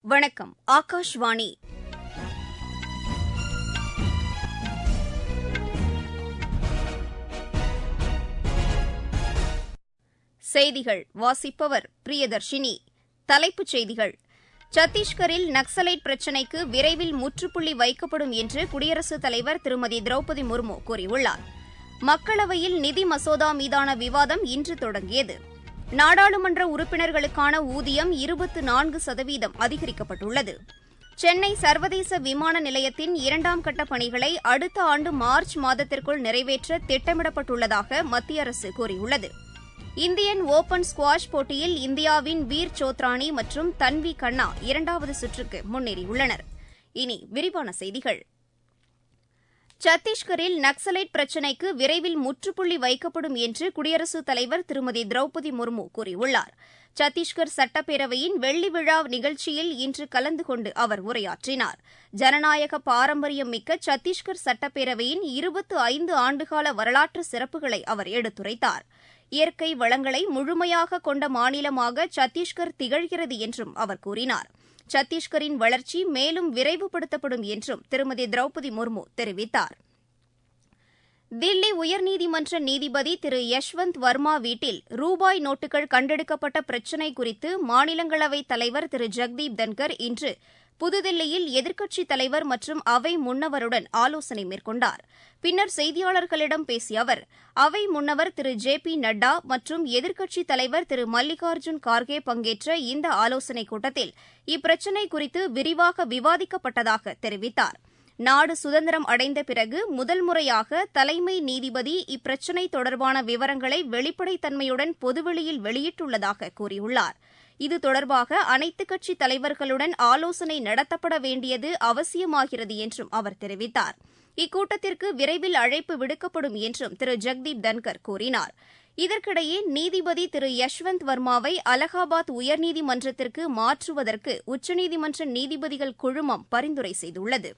வணக்கம் ஆகாஷ்வாணி செய்திகள் வாசிப்பவர் பிரியதர்ஷினி தலைப்புச் செய்திகள் சத்தீஸ்கரில் நக்சலைட் பிரச்சினைக்கு விரைவில் முற்றுப்புள்ளி வைக்கப்படும் என்று குடியரசுத் தலைவர் திருமதி திரௌபதி முர்மு கூறியுள்ளார் மக்களவையில் நிதி மசோதா மீதான விவாதம் இன்று தொடங்கியது நாடாளுமன்ற உறுப்பினர்களுக்கான ஊதியம் இருபத்து நான்கு சதவீதம் அதிகரிக்கப்பட்டுள்ளது சென்னை சர்வதேச விமான நிலையத்தின் இரண்டாம் கட்ட பணிகளை அடுத்த ஆண்டு மார்ச் மாதத்திற்குள் நிறைவேற்ற திட்டமிடப்பட்டுள்ளதாக மத்திய அரசு கூறியுள்ளது இந்தியன் ஓபன் ஸ்குவாஷ் போட்டியில் இந்தியாவின் வீர் சோத்ரானி மற்றும் தன்வி கண்ணா இரண்டாவது சுற்றுக்கு முன்னேறியுள்ளனர் இனி விரிவான செய்திகள் சத்தீஸ்கரில் நக்சலைட் பிரச்சினைக்கு விரைவில் முற்றுப்புள்ளி வைக்கப்படும் என்று குடியரசுத் தலைவர் திருமதி திரௌபதி முர்மு கூறியுள்ளார் சத்தீஸ்கர் சட்டப்பேரவையின் வெள்ளி விழா நிகழ்ச்சியில் இன்று கலந்து கொண்டு அவர் உரையாற்றினார் ஜனநாயக பாரம்பரியம் மிக்க சத்தீஸ்கர் சட்டப்பேரவையின் இருபத்து ஐந்து ஆண்டுகால வரலாற்று சிறப்புகளை அவர் எடுத்துரைத்தார் இயற்கை வளங்களை முழுமையாக கொண்ட மாநிலமாக சத்தீஸ்கர் திகழ்கிறது என்றும் அவர் கூறினார் சத்தீஸ்கரின் வளர்ச்சி மேலும் விரைவுபடுத்தப்படும் என்றும் திருமதி திரௌபதி முர்மு தெரிவித்தார் தில்லி உயர்நீதிமன்ற நீதிபதி திரு யஷ்வந்த் வர்மா வீட்டில் ரூபாய் நோட்டுகள் கண்டெடுக்கப்பட்ட பிரச்சினை குறித்து மாநிலங்களவைத் தலைவர் திரு ஜெக்தீப் தன்கர் இன்று புதுதில்லியில் எதிர்க்கட்சித் தலைவர் மற்றும் அவை முன்னவருடன் ஆலோசனை மேற்கொண்டார் பின்னர் செய்தியாளர்களிடம் பேசிய அவர் அவை முன்னவர் திரு ஜே பி நட்டா மற்றும் எதிர்க்கட்சித் தலைவர் திரு மல்லிகார்ஜுன் கார்கே பங்கேற்ற இந்த ஆலோசனைக் கூட்டத்தில் இப்பிரச்சினை குறித்து விரிவாக விவாதிக்கப்பட்டதாக தெரிவித்தார் நாடு சுதந்திரம் அடைந்த பிறகு முதல் முறையாக தலைமை நீதிபதி இப்பிரச்சினை தொடர்பான விவரங்களை வெளிப்படைத்தன்மையுடன் பொதுவெளியில் வெளியிட்டுள்ளதாக கூறியுள்ளார் இது தொடர்பாக அனைத்துக் கட்சித் தலைவர்களுடன் ஆலோசனை நடத்தப்பட வேண்டியது அவசியமாகிறது என்றும் அவர் தெரிவித்தார் இக்கூட்டத்திற்கு விரைவில் அழைப்பு விடுக்கப்படும் என்றும் திரு ஜெக்தீப் தன்கர் கூறினார் இதற்கிடையே நீதிபதி திரு யஷ்வந்த் வர்மாவை அலகாபாத் உயர்நீதிமன்றத்திற்கு மாற்றுவதற்கு உச்சநீதிமன்ற நீதிபதிகள் குழுமம் பரிந்துரை செய்துள்ளது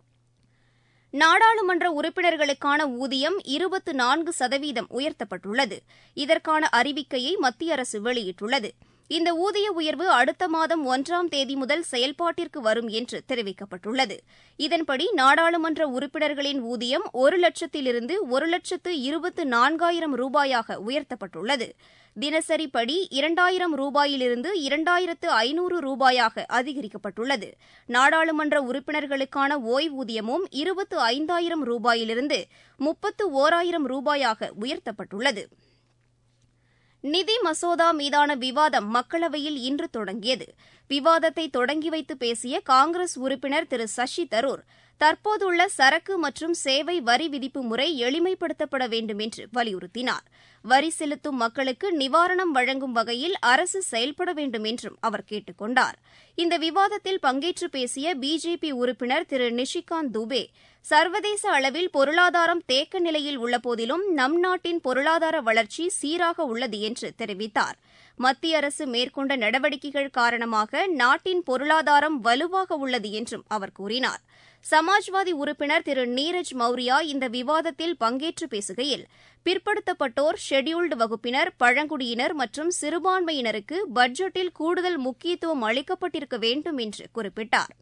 நாடாளுமன்ற உறுப்பினர்களுக்கான ஊதியம் இருபத்து நான்கு சதவீதம் உயர்த்தப்பட்டுள்ளது இதற்கான அறிவிக்கையை மத்திய அரசு வெளியிட்டுள்ளது இந்த ஊதிய உயர்வு அடுத்த மாதம் ஒன்றாம் தேதி முதல் செயல்பாட்டிற்கு வரும் என்று தெரிவிக்கப்பட்டுள்ளது இதன்படி நாடாளுமன்ற உறுப்பினர்களின் ஊதியம் ஒரு லட்சத்திலிருந்து ஒரு லட்சத்து இருபத்து நான்காயிரம் ரூபாயாக உயர்த்தப்பட்டுள்ளது தினசரி படி இரண்டாயிரம் ரூபாயிலிருந்து இரண்டாயிரத்து ஐநூறு ரூபாயாக அதிகரிக்கப்பட்டுள்ளது நாடாளுமன்ற உறுப்பினர்களுக்கான ஓய்வூதியமும் இருபத்து ஐந்தாயிரம் ரூபாயிலிருந்து முப்பத்து ஓராயிரம் ரூபாயாக உயர்த்தப்பட்டுள்ளது நிதி மசோதா மீதான விவாதம் மக்களவையில் இன்று தொடங்கியது விவாதத்தை தொடங்கி வைத்து பேசிய காங்கிரஸ் உறுப்பினர் திரு சசி தரூர் தற்போதுள்ள சரக்கு மற்றும் சேவை வரி விதிப்பு முறை எளிமைப்படுத்தப்பட வேண்டும் என்று வலியுறுத்தினார் வரி செலுத்தும் மக்களுக்கு நிவாரணம் வழங்கும் வகையில் அரசு செயல்பட வேண்டும் என்றும் அவர் கேட்டுக் கொண்டார் இந்த விவாதத்தில் பங்கேற்று பேசிய பிஜேபி உறுப்பினர் திரு நிஷிகாந்த் துபே சர்வதேச அளவில் பொருளாதாரம் தேக்க நிலையில் உள்ளபோதிலும் நம் நாட்டின் பொருளாதார வளர்ச்சி சீராக உள்ளது என்று தெரிவித்தார் மத்திய அரசு மேற்கொண்ட நடவடிக்கைகள் காரணமாக நாட்டின் பொருளாதாரம் வலுவாக உள்ளது என்றும் அவர் கூறினார் சமாஜ்வாதி உறுப்பினர் திரு நீரஜ் மௌரியா இந்த விவாதத்தில் பங்கேற்று பேசுகையில் பிற்படுத்தப்பட்டோர் ஷெட்யூல்டு வகுப்பினர் பழங்குடியினர் மற்றும் சிறுபான்மையினருக்கு பட்ஜெட்டில் கூடுதல் முக்கியத்துவம் அளிக்கப்பட்டிருக்க வேண்டும் என்று குறிப்பிட்டார்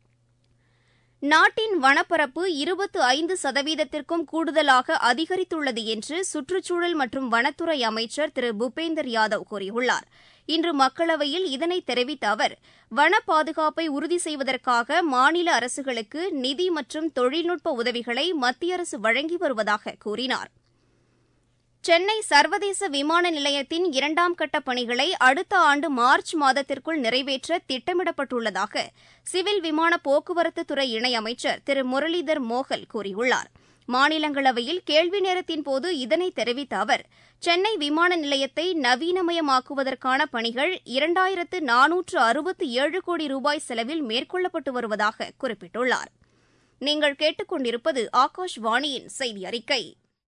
நாட்டின் வனப்பரப்பு இருபத்து ஐந்து சதவீதத்திற்கும் கூடுதலாக அதிகரித்துள்ளது என்று சுற்றுச்சூழல் மற்றும் வனத்துறை அமைச்சர் திரு பூபேந்தர் யாதவ் கூறியுள்ளார் இன்று மக்களவையில் இதனை தெரிவித்த அவர் வன பாதுகாப்பை உறுதி செய்வதற்காக மாநில அரசுகளுக்கு நிதி மற்றும் தொழில்நுட்ப உதவிகளை மத்திய அரசு வழங்கி வருவதாக கூறினார் சென்னை சர்வதேச விமான நிலையத்தின் இரண்டாம் கட்ட பணிகளை அடுத்த ஆண்டு மார்ச் மாதத்திற்குள் நிறைவேற்ற திட்டமிடப்பட்டுள்ளதாக சிவில் விமான போக்குவரத்து துறை இணையமைச்சர் திரு முரளிதர் மோகல் கூறியுள்ளார் மாநிலங்களவையில் கேள்வி நேரத்தின் போது இதனை தெரிவித்த அவர் சென்னை விமான நிலையத்தை நவீனமயமாக்குவதற்கான பணிகள் இரண்டாயிரத்து நானூற்று அறுபத்தி ஏழு கோடி ரூபாய் செலவில் மேற்கொள்ளப்பட்டு வருவதாக குறிப்பிட்டுள்ளார் நீங்கள் கேட்டுக்கொண்டிருப்பது ஆகாஷ்வாணியின் செய்தி அறிக்கை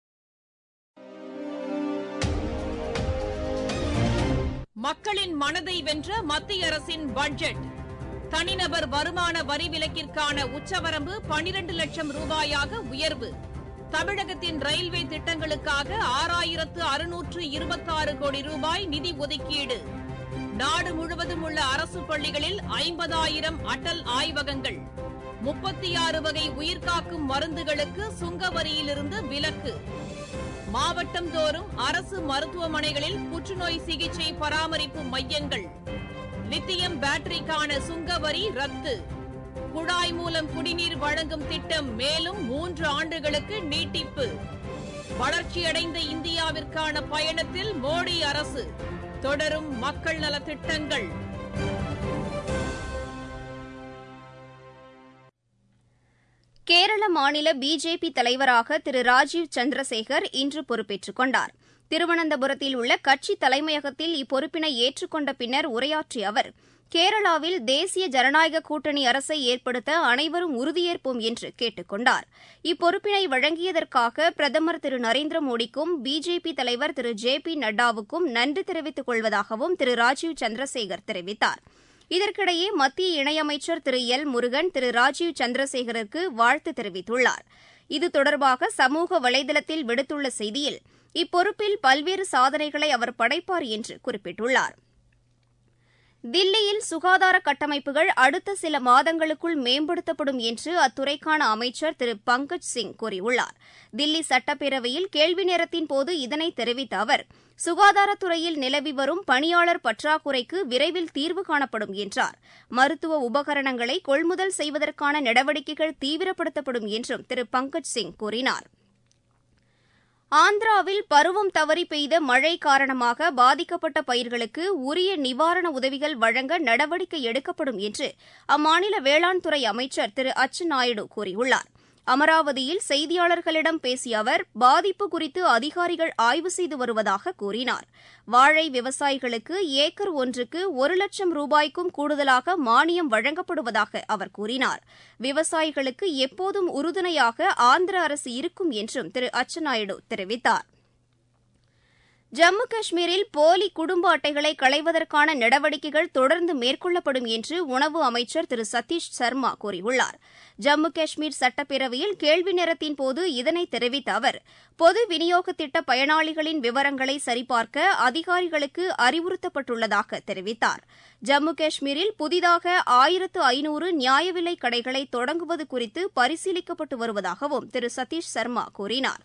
மக்களின் மனதை வென்ற மத்திய அரசின் பட்ஜெட் தனிநபர் வருமான வரி விலக்கிற்கான உச்சவரம்பு பனிரண்டு லட்சம் ரூபாயாக உயர்வு தமிழகத்தின் ரயில்வே திட்டங்களுக்காக ஆறாயிரத்து அறுநூற்று இருபத்தாறு கோடி ரூபாய் நிதி ஒதுக்கீடு நாடு முழுவதும் உள்ள அரசு பள்ளிகளில் ஐம்பதாயிரம் அடல் ஆய்வகங்கள் முப்பத்தி ஆறு வகை உயிர்காக்கும் மருந்துகளுக்கு சுங்க வரியிலிருந்து விலக்கு மாவட்டம் தோறும் அரசு மருத்துவமனைகளில் புற்றுநோய் சிகிச்சை பராமரிப்பு மையங்கள் லித்தியம் பேட்டரிக்கான சுங்க வரி ரத்து குழாய் மூலம் குடிநீர் வழங்கும் திட்டம் மேலும் மூன்று ஆண்டுகளுக்கு நீட்டிப்பு வளர்ச்சியடைந்த இந்தியாவிற்கான பயணத்தில் மோடி அரசு தொடரும் மக்கள் நலத் திட்டங்கள் கேரள மாநில பிஜேபி தலைவராக திரு ராஜீவ் சந்திரசேகர் இன்று பொறுப்பேற்றுக் கொண்டார் திருவனந்தபுரத்தில் உள்ள கட்சி தலைமையகத்தில் இப்பொறுப்பினை ஏற்றுக்கொண்ட பின்னர் உரையாற்றிய அவர் கேரளாவில் தேசிய ஜனநாயக கூட்டணி அரசை ஏற்படுத்த அனைவரும் உறுதியேற்போம் என்று கேட்டுக் கொண்டார் இப்பொறுப்பினை வழங்கியதற்காக பிரதமர் திரு நரேந்திர மோடிக்கும் பிஜேபி தலைவர் திரு ஜே பி நட்டாவுக்கும் நன்றி தெரிவித்துக் கொள்வதாகவும் திரு ராஜீவ் சந்திரசேகர் தெரிவித்தார் இதற்கிடையே மத்திய இணையமைச்சர் திரு எல் முருகன் திரு ராஜீவ் சந்திரசேகருக்கு வாழ்த்து தெரிவித்துள்ளார் இது தொடர்பாக சமூக வலைதளத்தில் விடுத்துள்ள செய்தியில் இப்பொறுப்பில் பல்வேறு சாதனைகளை அவர் படைப்பார் என்று குறிப்பிட்டுள்ளார் தில்லியில் சுகாதார கட்டமைப்புகள் அடுத்த சில மாதங்களுக்குள் மேம்படுத்தப்படும் என்று அத்துறைக்கான அமைச்சர் திரு பங்கஜ் சிங் கூறியுள்ளார் தில்லி சட்டப்பேரவையில் கேள்வி நேரத்தின் போது இதனை தெரிவித்த அவர் சுகாதாரத்துறையில் நிலவி வரும் பணியாளர் பற்றாக்குறைக்கு விரைவில் தீர்வு காணப்படும் என்றார் மருத்துவ உபகரணங்களை கொள்முதல் செய்வதற்கான நடவடிக்கைகள் தீவிரப்படுத்தப்படும் என்றும் திரு பங்கஜ் சிங் கூறினார் ஆந்திராவில் பருவம் தவறி பெய்த மழை காரணமாக பாதிக்கப்பட்ட பயிர்களுக்கு உரிய நிவாரண உதவிகள் வழங்க நடவடிக்கை எடுக்கப்படும் என்று அம்மாநில வேளாண் துறை அமைச்சர் திரு அச்சுநாயுடு கூறியுள்ளார் அமராவதியில் செய்தியாளர்களிடம் பேசிய அவர் பாதிப்பு குறித்து அதிகாரிகள் ஆய்வு செய்து வருவதாக கூறினார் வாழை விவசாயிகளுக்கு ஏக்கர் ஒன்றுக்கு ஒரு லட்சம் ரூபாய்க்கும் கூடுதலாக மானியம் வழங்கப்படுவதாக அவர் கூறினார் விவசாயிகளுக்கு எப்போதும் உறுதுணையாக ஆந்திர அரசு இருக்கும் என்றும் திரு அச்சுநாயுடு தெரிவித்தார் ஜம்மு காஷ்மீரில் போலி குடும்ப அட்டைகளை களைவதற்கான நடவடிக்கைகள் தொடர்ந்து மேற்கொள்ளப்படும் என்று உணவு அமைச்சர் திரு சதீஷ் சர்மா கூறியுள்ளார் ஜம்மு காஷ்மீர் சட்டப்பேரவையில் கேள்வி நேரத்தின் போது இதனை தெரிவித்த அவர் பொது விநியோக திட்ட பயனாளிகளின் விவரங்களை சரிபார்க்க அதிகாரிகளுக்கு அறிவுறுத்தப்பட்டுள்ளதாக தெரிவித்தார் ஜம்மு காஷ்மீரில் புதிதாக ஆயிரத்து ஐநூறு நியாய விலைக் கடைகளை தொடங்குவது குறித்து பரிசீலிக்கப்பட்டு வருவதாகவும் திரு சதீஷ் சர்மா கூறினார்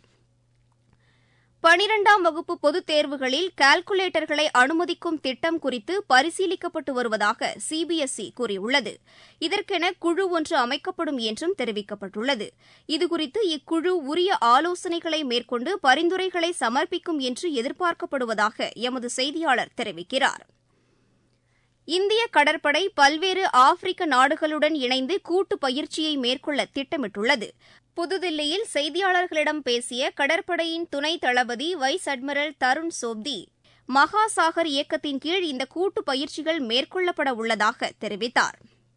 பனிரெண்டாம் வகுப்பு பொதுத் தேர்வுகளில் கால்குலேட்டர்களை அனுமதிக்கும் திட்டம் குறித்து பரிசீலிக்கப்பட்டு வருவதாக சிபிஎஸ்இ கூறியுள்ளது இதற்கென குழு ஒன்று அமைக்கப்படும் என்றும் தெரிவிக்கப்பட்டுள்ளது இதுகுறித்து இக்குழு உரிய ஆலோசனைகளை மேற்கொண்டு பரிந்துரைகளை சமர்ப்பிக்கும் என்று எதிர்பார்க்கப்படுவதாக எமது செய்தியாளர் தெரிவிக்கிறார் இந்திய கடற்படை பல்வேறு ஆப்பிரிக்க நாடுகளுடன் இணைந்து கூட்டு பயிற்சியை மேற்கொள்ள திட்டமிட்டுள்ளது புதுதில்லியில் செய்தியாளர்களிடம் பேசிய கடற்படையின் துணை தளபதி வைஸ் அட்மிரல் தருண் சோப்தி மகாசாகர் இயக்கத்தின் கீழ் இந்த கூட்டு பயிற்சிகள் மேற்கொள்ளப்பட உள்ளதாக தெரிவித்தார்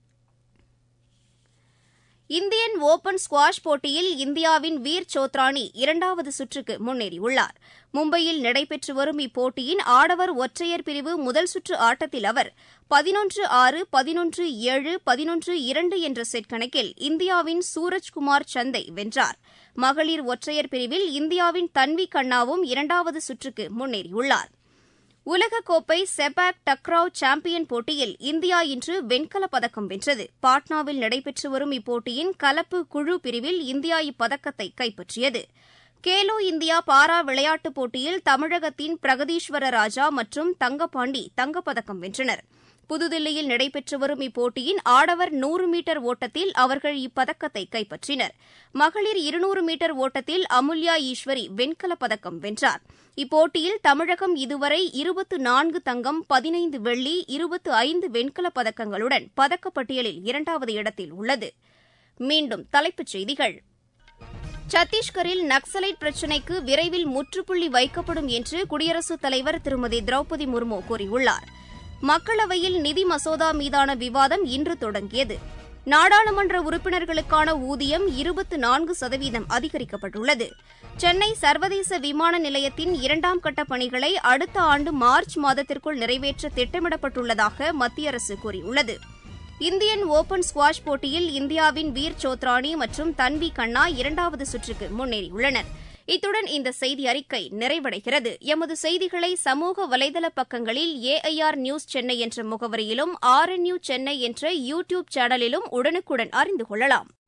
இந்தியன் ஓபன் ஸ்குவாஷ் போட்டியில் இந்தியாவின் வீர் சோத்ரானி இரண்டாவது சுற்றுக்கு முன்னேறியுள்ளார் மும்பையில் நடைபெற்று வரும் இப்போட்டியின் ஆடவர் ஒற்றையர் பிரிவு முதல் சுற்று ஆட்டத்தில் அவர் பதினொன்று ஆறு பதினொன்று ஏழு பதினொன்று இரண்டு என்ற செட் கணக்கில் இந்தியாவின் சூரஜ்குமார் சந்தை வென்றார் மகளிர் ஒற்றையர் பிரிவில் இந்தியாவின் தன்வி கண்ணாவும் இரண்டாவது சுற்றுக்கு முன்னேறியுள்ளார் உலகக்கோப்பை செபாக் டக்ராவ் சாம்பியன் போட்டியில் இந்தியா இன்று வெண்கலப் பதக்கம் வென்றது பாட்னாவில் நடைபெற்று வரும் இப்போட்டியின் கலப்பு குழு பிரிவில் இந்தியா இப்பதக்கத்தை கைப்பற்றியது கேலோ இந்தியா பாரா விளையாட்டுப் போட்டியில் தமிழகத்தின் பிரகதீஸ்வர ராஜா மற்றும் தங்கப்பாண்டி தங்கப்பதக்கம் வென்றனர் புதுதில்லியில் நடைபெற்று வரும் இப்போட்டியின் ஆடவர் நூறு மீட்டர் ஓட்டத்தில் அவர்கள் இப்பதக்கத்தை கைப்பற்றினர் மகளிர் இருநூறு மீட்டர் ஓட்டத்தில் அமுல்யா ஈஸ்வரி வெண்கலப் பதக்கம் வென்றார் இப்போட்டியில் தமிழகம் இதுவரை இருபத்து நான்கு தங்கம் பதினைந்து வெள்ளி இருபத்து ஐந்து வெண்கலப் பதக்கங்களுடன் பதக்கப்பட்டியலில் இரண்டாவது இடத்தில் உள்ளது மீண்டும் தலைப்புச் செய்திகள் சத்தீஸ்கரில் நக்சலைட் பிரச்சினைக்கு விரைவில் முற்றுப்புள்ளி வைக்கப்படும் என்று குடியரசுத் தலைவர் திருமதி திரௌபதி முர்மு கூறியுள்ளார் மக்களவையில் நிதி மசோதா மீதான விவாதம் இன்று தொடங்கியது நாடாளுமன்ற உறுப்பினர்களுக்கான ஊதியம் இருபத்து நான்கு சதவீதம் அதிகரிக்கப்பட்டுள்ளது சென்னை சர்வதேச விமான நிலையத்தின் இரண்டாம் கட்ட பணிகளை அடுத்த ஆண்டு மார்ச் மாதத்திற்குள் நிறைவேற்ற திட்டமிடப்பட்டுள்ளதாக மத்திய அரசு கூறியுள்ளது இந்தியன் ஓபன் ஸ்குவாஷ் போட்டியில் இந்தியாவின் வீர் சோத்ரானி மற்றும் தன்வி கண்ணா இரண்டாவது சுற்றுக்கு முன்னேறியுள்ளனர் இத்துடன் இந்த செய்தி அறிக்கை நிறைவடைகிறது எமது செய்திகளை சமூக வலைதள பக்கங்களில் ஏஐஆர் நியூஸ் சென்னை என்ற முகவரியிலும் ஆர்என்யூ சென்னை என்ற யூ டியூப் சேனலிலும் உடனுக்குடன் அறிந்து கொள்ளலாம்